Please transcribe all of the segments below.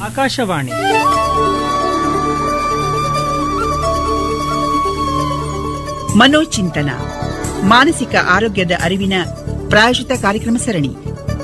ಆಕಾಶವಾಣಿ ಮನೋಚಿಂತನ ಮಾನಸಿಕ ಆರೋಗ್ಯದ ಅರಿವಿನ ಪ್ರಾಯೋಜಿತ ಕಾರ್ಯಕ್ರಮ ಸರಣಿ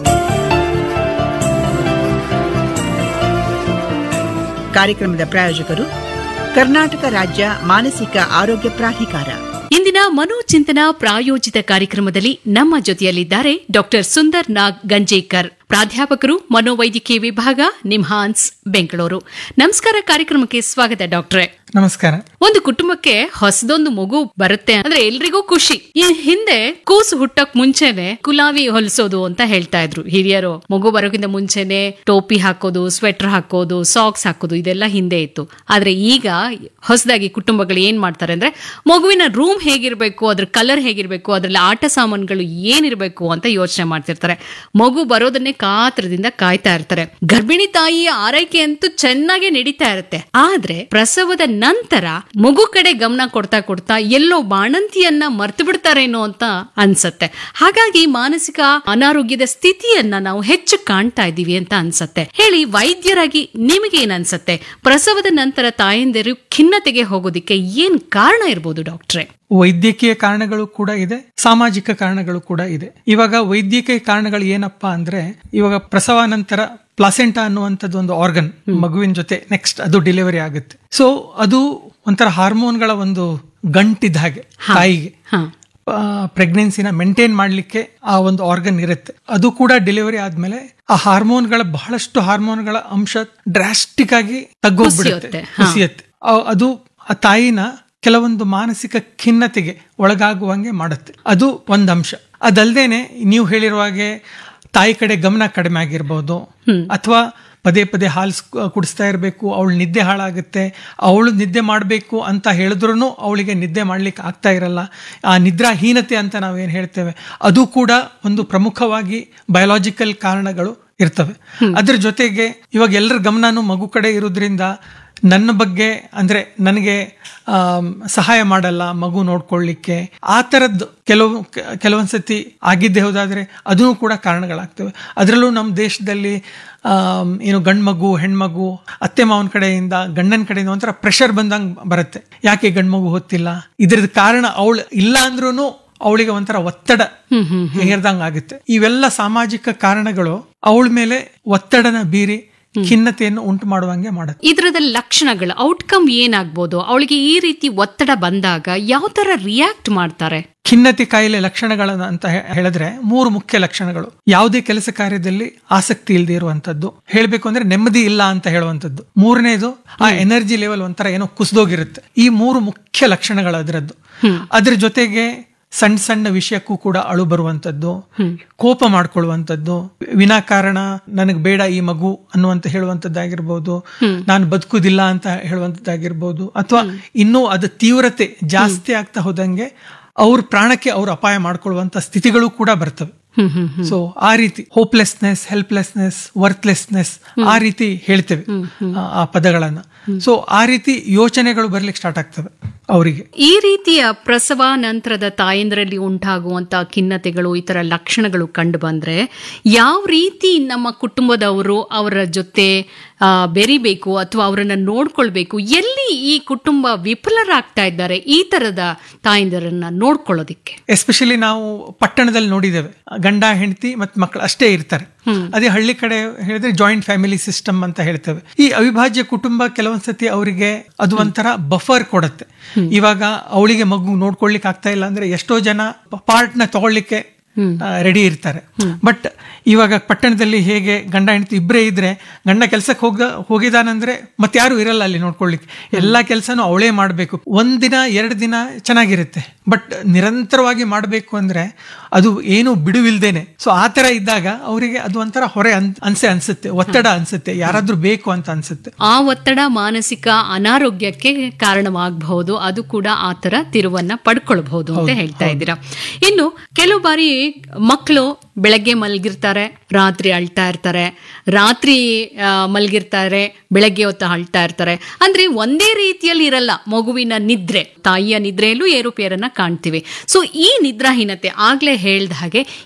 ಕಾರ್ಯಕ್ರಮದ ಪ್ರಾಯೋಜಕರು ಕರ್ನಾಟಕ ರಾಜ್ಯ ಮಾನಸಿಕ ಆರೋಗ್ಯ ಪ್ರಾಧಿಕಾರ ಇಂದಿನ ಮನೋಚಿಂತನ ಪ್ರಾಯೋಜಿತ ಕಾರ್ಯಕ್ರಮದಲ್ಲಿ ನಮ್ಮ ಜೊತೆಯಲ್ಲಿದ್ದಾರೆ ಡಾಕ್ಟರ್ ಸುಂದರ್ ನಾಗ್ ಗಂಜೇಕರ್ ಪ್ರಾಧ್ಯಾಪಕರು ಮನೋವೈದ್ಯಕೀಯ ವಿಭಾಗ ನಿಮ್ಹಾನ್ಸ್ ಬೆಂಗಳೂರು ನಮಸ್ಕಾರ ಕಾರ್ಯಕ್ರಮಕ್ಕೆ ಸ್ವಾಗತ ಡಾಕ್ಟ್ರೆ ನಮಸ್ಕಾರ ಒಂದು ಕುಟುಂಬಕ್ಕೆ ಹೊಸದೊಂದು ಮಗು ಬರುತ್ತೆ ಅಂದ್ರೆ ಎಲ್ರಿಗೂ ಖುಷಿ ಈ ಹಿಂದೆ ಕೂಸು ಹುಟ್ಟಕ್ ಮುಂಚೆನೆ ಕುಲಾವಿ ಹೊಲಿಸೋದು ಅಂತ ಹೇಳ್ತಾ ಇದ್ರು ಹಿರಿಯರು ಮಗು ಬರೋಕ್ಕಿಂತ ಮುಂಚೆನೆ ಟೋಪಿ ಹಾಕೋದು ಸ್ವೆಟರ್ ಹಾಕೋದು ಸಾಕ್ಸ್ ಹಾಕೋದು ಇದೆಲ್ಲ ಹಿಂದೆ ಇತ್ತು ಆದ್ರೆ ಈಗ ಹೊಸದಾಗಿ ಕುಟುಂಬಗಳು ಏನ್ ಮಾಡ್ತಾರೆ ಅಂದ್ರೆ ಮಗುವಿನ ರೂಮ್ ಹೇಗಿರ್ಬೇಕು ಅದ್ರ ಕಲರ್ ಹೇಗಿರ್ಬೇಕು ಅದ್ರಲ್ಲಿ ಆಟ ಸಾಮಾನುಗಳು ಏನಿರ್ಬೇಕು ಅಂತ ಯೋಚನೆ ಮಾಡ್ತಿರ್ತಾರೆ ಮಗು ಬರೋದನ್ನೇ ಕಾತ್ರದಿಂದ ಕಾಯ್ತಾ ಇರ್ತಾರೆ ಗರ್ಭಿಣಿ ತಾಯಿಯ ಆರೈಕೆ ಅಂತೂ ಚೆನ್ನಾಗಿ ನಡೀತಾ ಇರುತ್ತೆ ಆದ್ರೆ ಪ್ರಸವದ ನಂತರ ಮಗು ಕಡೆ ಗಮನ ಕೊಡ್ತಾ ಕೊಡ್ತಾ ಎಲ್ಲೋ ಬಾಣಂತಿಯನ್ನ ಮರ್ತು ಬಿಡ್ತಾರೇನೋ ಅಂತ ಅನ್ಸತ್ತೆ ಹಾಗಾಗಿ ಮಾನಸಿಕ ಅನಾರೋಗ್ಯದ ಸ್ಥಿತಿಯನ್ನ ನಾವು ಹೆಚ್ಚು ಕಾಣ್ತಾ ಇದ್ದೀವಿ ಅಂತ ಅನ್ಸತ್ತೆ ಹೇಳಿ ವೈದ್ಯರಾಗಿ ನಿಮಗೆ ಏನ್ ಅನ್ಸತ್ತೆ ಪ್ರಸವದ ನಂತರ ತಾಯಂದಿರು ಖಿನ್ನತೆಗೆ ಹೋಗೋದಿಕ್ಕೆ ಏನ್ ಕಾರಣ ಇರ್ಬೋದು ಡಾಕ್ಟ್ರೆ ವೈದ್ಯಕೀಯ ಕಾರಣಗಳು ಕೂಡ ಇದೆ ಸಾಮಾಜಿಕ ಕಾರಣಗಳು ಕೂಡ ಇದೆ ಇವಾಗ ವೈದ್ಯಕೀಯ ಕಾರಣಗಳು ಏನಪ್ಪಾ ಅಂದ್ರೆ ಇವಾಗ ಪ್ರಸವ ನಂತರ ಪ್ಲಾಸೆಂಟಾ ಅನ್ನುವಂಥದ್ದು ಒಂದು ಆರ್ಗನ್ ಮಗುವಿನ ಜೊತೆ ನೆಕ್ಸ್ಟ್ ಅದು ಡೆಲಿವರಿ ಆಗುತ್ತೆ ಸೊ ಅದು ಒಂಥರ ಹಾರ್ಮೋನ್ಗಳ ಒಂದು ಗಂಟಿದ್ದ ಹಾಗೆ ತಾಯಿಗೆ ಹಾ ಪ್ರೆಗ್ನೆನ್ಸಿನ ಮೇಂಟೈನ್ ಮಾಡಲಿಕ್ಕೆ ಆ ಒಂದು ಆರ್ಗನ್ ಇರುತ್ತೆ ಅದು ಕೂಡ ಡೆಲಿವರಿ ಆದ್ಮೇಲೆ ಆ ಹಾರ್ಮೋನ್ಗಳ ಬಹಳಷ್ಟು ಹಾರ್ಮೋನ್ಗಳ ಅಂಶ ಡ್ರಾಸ್ಟಿಕ್ ಆಗಿ ತಗ್ಗೋಗ್ಬಿಡುತ್ತೆ ಕುಸಿಯುತ್ತೆ, ಹಾ. ಕುಸಿಯುತ್ತೆ ಆ- ಅದು ಆ ತಾಯಿನ ಕೆಲವೊಂದು ಮಾನಸಿಕ ಖಿನ್ನತೆಗೆ ಒಳಗಾಗುವಂಗೆ ಮಾಡುತ್ತೆ ಅದು ಒಂದು ಅಂಶ ಅದಲ್ದೇನೆ ನೀವು ಹೇಳಿರುವ ಹಾಗೆ ತಾಯಿ ಕಡೆ ಗಮನ ಕಡಿಮೆ ಆಗಿರ್ಬೋದು ಅಥವಾ ಪದೇ ಪದೇ ಹಾಲು ಕುಡಿಸ್ತಾ ಇರಬೇಕು ಅವಳು ನಿದ್ದೆ ಹಾಳಾಗುತ್ತೆ ಅವಳು ನಿದ್ದೆ ಮಾಡಬೇಕು ಅಂತ ಹೇಳಿದ್ರು ಅವಳಿಗೆ ನಿದ್ದೆ ಮಾಡ್ಲಿಕ್ಕೆ ಆಗ್ತಾ ಇರಲ್ಲ ಆ ನಿದ್ರಾಹೀನತೆ ಅಂತ ನಾವೇನು ಹೇಳ್ತೇವೆ ಅದು ಕೂಡ ಒಂದು ಪ್ರಮುಖವಾಗಿ ಬಯೋಲಾಜಿಕಲ್ ಕಾರಣಗಳು ಇರ್ತವೆ ಅದ್ರ ಜೊತೆಗೆ ಇವಾಗ ಎಲ್ಲರ ಗಮನನೂ ಮಗು ಕಡೆ ಇರೋದ್ರಿಂದ ನನ್ನ ಬಗ್ಗೆ ಅಂದ್ರೆ ನನಗೆ ಆಮ್, ಸಹಾಯ ಮಾಡಲ್ಲ ಮಗು ನೋಡ್ಕೊಳ್ಳಿಕ್ಕೆ ಆ ಥರದ್ದು ಕೆಲವು ಕೆಲವೊಂದ್ಸತಿ ಆಗಿದ್ದೇ ಹೋದಾದ್ರೆ ಅದೂ ಕೂಡ ಕಾರಣಗಳಾಗ್ತವೆ ಅದರಲ್ಲೂ ನಮ್ಮ ದೇಶದಲ್ಲಿ ಆಮ್, ಏನು ಗಂಡು ಮಗು ಹೆಣ್ಮಗು ಅತ್ತೆ ಮಾವನ ಕಡೆಯಿಂದ ಗಂಡನ ಕಡೆಯಿಂದ ಒಂಥರ ಪ್ರೆಷರ್ ಬಂದಂಗೆ ಬರುತ್ತೆ ಯಾಕೆ ಗಂಡು ಮಗು ಹೊತ್ತಿಲ್ಲ ಇದ್ರದ್ದು ಕಾರಣ ಅವಳು ಇಲ್ಲ ಅಂದ್ರೂ ಅವಳಿಗೆ ಒಂಥರ ಒತ್ತಡ ಹೇರ್ದಂಗ್ ಆಗುತ್ತೆ ಇವೆಲ್ಲ ಸಾಮಾಜಿಕ ಕಾರಣಗಳು ಅವಳ ಮೇಲೆ ಒತ್ತಡನ ಬೀರಿ ಖಿನ್ನತೆಯನ್ನು ಉಂಟು ಮಾಡುವಂಗೆ ಮಾಡುತ್ತೆ ಇದ್ರದ ಲಕ್ಷಣಗಳು ಔಟ್ಕಮ್ ಏನಾಗ್ಬೋದು ಅವಳಿಗೆ ಈ ರೀತಿ ಒತ್ತಡ ಬಂದಾಗ ಯಾವ ತರ ರಿಯಾಕ್ಟ್ ಮಾಡ್ತಾರೆ ಖಿನ್ನತೆ ಕಾಯಿಲೆ ಲಕ್ಷಣಗಳನ್ನ ಅಂತ ಹೇ- ಹೇಳಿದ್ರೆ ಮೂರು ಮುಖ್ಯ ಲಕ್ಷಣಗಳು ಯಾವುದೇ ಕೆಲಸ ಕಾರ್ಯದಲ್ಲಿ ಆಸಕ್ತಿ ಇಲ್ಲದೆ ಇರುವಂತದ್ದು ಹೇಳ್ಬೇಕು ಅಂದ್ರೆ ನೆಮ್ಮದಿ ಇಲ್ಲ ಅಂತ ಹೇಳುವಂತದ್ದು ಮೂರನೇದು ಆ ಎನರ್ಜಿ ಲೆವೆಲ್ ಒಂಥರ ಏನೋ ಕುಸಿದೋಗಿರುತ್ತೆ ಈ ಮೂರು ಮುಖ್ಯ ಲಕ್ಷಣಗಳು ಅದರದ್ದು ಅದ್ರ ಜೊತೆಗೆ ಸಣ್ಣ ಸಣ್ಣ ವಿಷಯಕ್ಕೂ ಕೂಡ ಅಳು ಬರುವಂತದ್ದು ಕೋಪ ಮಾಡ್ಕೊಳ್ಳುವಂಥದ್ದು ವಿನಾಕಾರಣ ನನಗೆ ಬೇಡ ಈ ಮಗು ಅನ್ನುವಂತ ಹೇಳುವಂತದ್ದಾಗಿರ್ಬೋದು ನಾನು ಬದುಕುದಿಲ್ಲ ಅಂತ ಹೇಳುವಂತದ್ದಾಗಿರ್ಬೋದು ಅಥವಾ ಇನ್ನೂ ಅದು ತೀವ್ರತೆ ಜಾಸ್ತಿ ಆಗ್ತಾ ಹೋದಂಗೆ ಅವ್ರ ಪ್ರಾಣಕ್ಕೆ ಅವ್ರು ಅಪಾಯ ಮಾಡ್ಕೊಳ್ಳುವಂತ ಸ್ಥಿತಿಗಳು ಕೂಡ ಬರ್ತವೆ ಸೊ ಆ ರೀತಿ ಹೋಪ್ಲೆಸ್ನೆಸ್ ಹೆಲ್ಪ್ಲೆಸ್ನೆಸ್ ವರ್ತ್ಲೆಸ್ನೆಸ್ ಆ ರೀತಿ ಹೇಳ್ತೇವೆ ಆ- ಆ ಪದಗಳನ್ನ ಸೊ ಆ ರೀತಿ ಯೋಚನೆಗಳು ಬರ್ಲಿಕ್ಕೆ ಸ್ಟಾರ್ಟ್ ಆಗ್ತವೆ ಅವರಿಗೆ ಈ ರೀತಿಯ ಪ್ರಸವ ನಂತರದ ತಾಯಂದ್ರಲ್ಲಿ ಉಂಟಾಗುವಂತ ಖಿನ್ನತೆಗಳು ಈ ತರ ಲಕ್ಷಣಗಳು ಕಂಡು ಬಂದ್ರೆ ಯಾವ ರೀತಿ ನಮ್ಮ ಕುಟುಂಬದವರು ಅವರ ಜೊತೆ ಆ, ಬೆರಿಬೇಕು ಅಥವಾ ಅವರನ್ನ ನೋಡ್ಕೊಳ್ಬೇಕು ಎಲ್ಲಿ ಈ ಕುಟುಂಬ ವಿಫಲರಾಗ್ತಾ ಇದ್ದಾರೆ ಈ ತರದ ತಾಯಂದಿರನ್ನ ನೋಡ್ಕೊಳ್ಳೋದಿಕ್ಕೆ ಎಸ್ಪೆಷಲಿ ನಾವು ಪಟ್ಟಣದಲ್ಲಿ ನೋಡಿದ್ದೇವೆ ಗಂಡ ಹೆಂಡತಿ ಮತ್ತು ಮಕ್ಕಳು ಅಷ್ಟೇ ಇರ್ತಾರೆ ಅದೇ ಹಳ್ಳಿ ಕಡೆ ಹೇಳಿದ್ರೆ ಜಾಯಿಂಟ್ ಫ್ಯಾಮಿಲಿ ಸಿಸ್ಟಮ್ ಅಂತ ಹೇಳ್ತೇವೆ ಈ ಅವಿಭಾಜ್ಯ ಕುಟುಂಬ ಕೆಲವೊಂದ್ಸತಿ ಅವರಿಗೆ ಅದು ಒಂಥರ ಬಫರ್ ಕೊಡುತ್ತೆ ಇವಾಗ ಅವಳಿಗೆ ಮಗು ನೋಡ್ಕೊಳ್ಲಿಕ್ಕೆ ಆಗ್ತಾ ಇಲ್ಲ ಅಂದ್ರೆ ಎಷ್ಟೋ ಜನ ಪಾರ್ಟ್ನ ತಗೊಳ್ಳಿಕ್ಕೆ ರೆಡಿ ಇರ್ತಾರೆ ಬಟ್ ಇವಾಗ ಪಟ್ಟಣದಲ್ಲಿ ಹೇಗೆ ಗಂಡ ಹೆಂಡತಿ ಇಬ್ಬರೇ ಇದ್ರೆ ಗಂಡ ಕೆಲ್ಸಕ್ಕೆ ಹೋಗ ಹೋಗಿದಾನಂದ್ರೆ ಮತ್ತೆ ಯಾರು ಇರಲ್ಲ ಅಲ್ಲಿ ನೋಡ್ಕೊಳ್ಳಿಕ್ಕೆ ಎಲ್ಲಾ ಕೆಲಸನೂ ಅವಳೇ ಮಾಡಬೇಕು ಒಂದಿನ ಎರಡು ದಿನ ಚೆನ್ನಾಗಿರುತ್ತೆ ಬಟ್ ನಿರಂತರವಾಗಿ ಮಾಡಬೇಕು ಅಂದ್ರೆ ಅದು ಏನು ಬಿಡುವಿಲ್ದೇನೆ ಸೊ ಆ ತರ ಇದ್ದಾಗ ಅವರಿಗೆ ಅದು ಒಂಥರ ಹೊರೆ ಅನ್ ಅನ್ಸೆ ಅನ್ಸುತ್ತೆ ಒತ್ತಡ ಅನ್ಸುತ್ತೆ ಯಾರಾದ್ರೂ ಬೇಕು ಅಂತ ಅನ್ಸುತ್ತೆ ಆ ಒತ್ತಡ ಮಾನಸಿಕ ಅನಾರೋಗ್ಯಕ್ಕೆ ಕಾರಣವಾಗಬಹುದು ಅದು ಕೂಡ ಆ ತರ ತಿರುವನ್ನ ಪಡ್ಕೊಳ್ಬಹುದು ಅಂತ ಹೇಳ್ತಾ ಇದ್ದೀರಾ ಇನ್ನು ಕೆಲವು ಬಾರಿ ಮಕ್ಕಳು ಬೆಳಗ್ಗೆ ಮಲಗಿರ್ತಾರೆ ರಾತ್ರಿ ಅಳ್ತಾ ಇರ್ತಾರೆ ರಾತ್ರಿ ಆ, ಮಲಗಿರ್ತಾರೆ ಬೆಳಗ್ಗೆ ಹೊತ್ತು ಅಳ್ತಾ ಇರ್ತಾರೆ ಅಂದ್ರೆ ಒಂದೇ ರೀತಿಯಲ್ಲಿ ಇರಲ್ಲ ಮಗುವಿನ ನಿದ್ರೆ ತಾಯಿಯ ನಿದ್ರೆಯಲ್ಲೂ ಏರುಪೇರನ್ನ ಕಾಣ್ತೀವಿ ಸೊ ಈ ನಿದ್ರಾಹೀನತೆ ಆಗ್ಲೇ ಹೇಳ್ದ ಹಾಗೆ